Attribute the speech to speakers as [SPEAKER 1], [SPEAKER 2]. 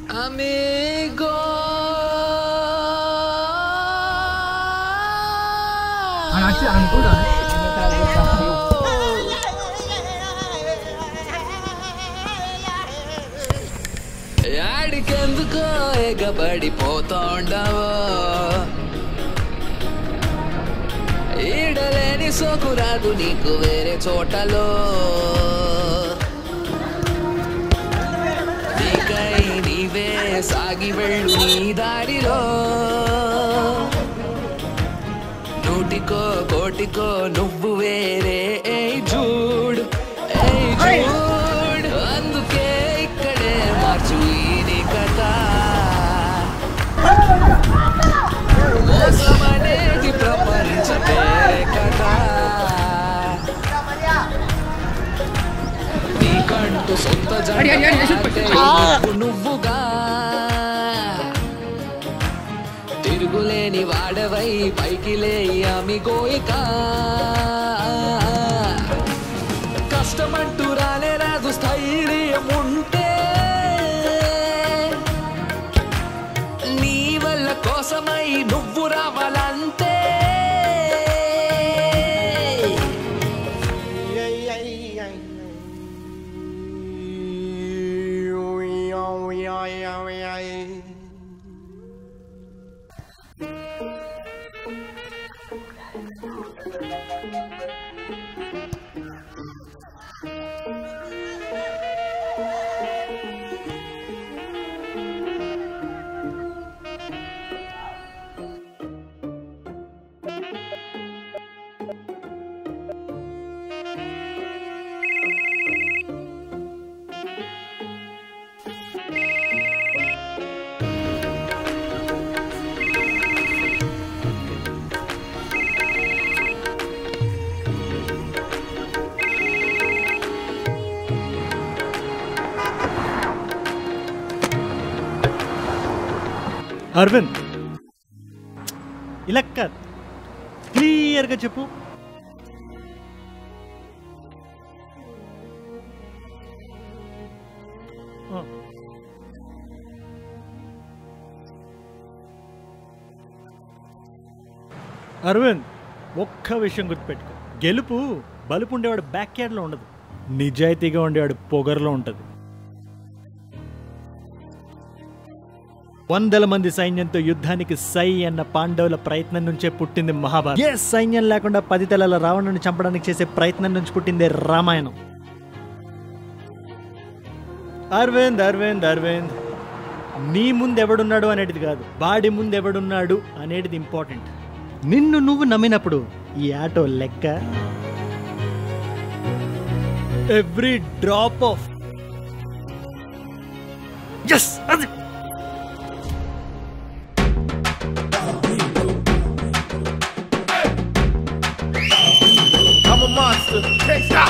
[SPEAKER 1] Amigo.
[SPEAKER 2] నచ్చి అనుకుంటా
[SPEAKER 1] యాడికెందుకో ఎగబడిపోతాండవో ఈడలేని సోకురాదు నీకు వేరే చోటలో నీకై నీవే సాగి వెళ్ళు నీ దారిలో నూటికో కోటికో నువ్వు వేరే ఏయ్ జూడ్ ఏయ్ జూడ్ అందుకే ఇక్కడే మార్చు ఈ నీ కథ మోసం అనేది ప్రపంచ పేరే కదా నీకంటూ సొంత
[SPEAKER 2] అడి, అడి, అడి,
[SPEAKER 1] జంట
[SPEAKER 2] అడి,
[SPEAKER 1] నువ్వు నువ్వుగా తిరుగులేని వాడవై పైకి లేయి ఆమె కోయిక కష్టమంటూ రాలే రాదు స్థైర్యం ఉంటే నీ వల్ల కోసమై నువ్వు రావాలంతే
[SPEAKER 3] అరవింద్ ఇలా కాదు క్లియర్గా చెప్పు ఆ. అరవింద్ ఒక్క విషయం గుర్తుపెట్టుకో గెలుపు బలుపు ఉండేవాడు బ్యాక్ యార్డ్లో ఉండదు నిజాయితీగా ఉండేవాడు పొగరులో ఉంటుంది వందల మంది సైన్యంతో యుద్ధానికి సై అన్న పాండవుల ప్రయత్నం నుంచే పుట్టింది మహాభారతం ఏ సైన్యం లేకుండా పది తలల రావణుని చంపడానికి చేసే ప్రయత్నం నుంచి పుట్టిందే రామాయణం అరవింద్ అరవింద్ అరవింద్ నీ ముందు ఎవడున్నాడు అనేది కాదు వాడి ముందు ఎవడున్నాడు అనేది ఇంపార్టెంట్ నిన్ను నువ్వు నమ్మినప్పుడు ఈ ఆటో లెక్క ఎవ్రీ డ్రాప్ ఆఫ్ ఎస్ అది
[SPEAKER 4] I'm a monster. Can't stop.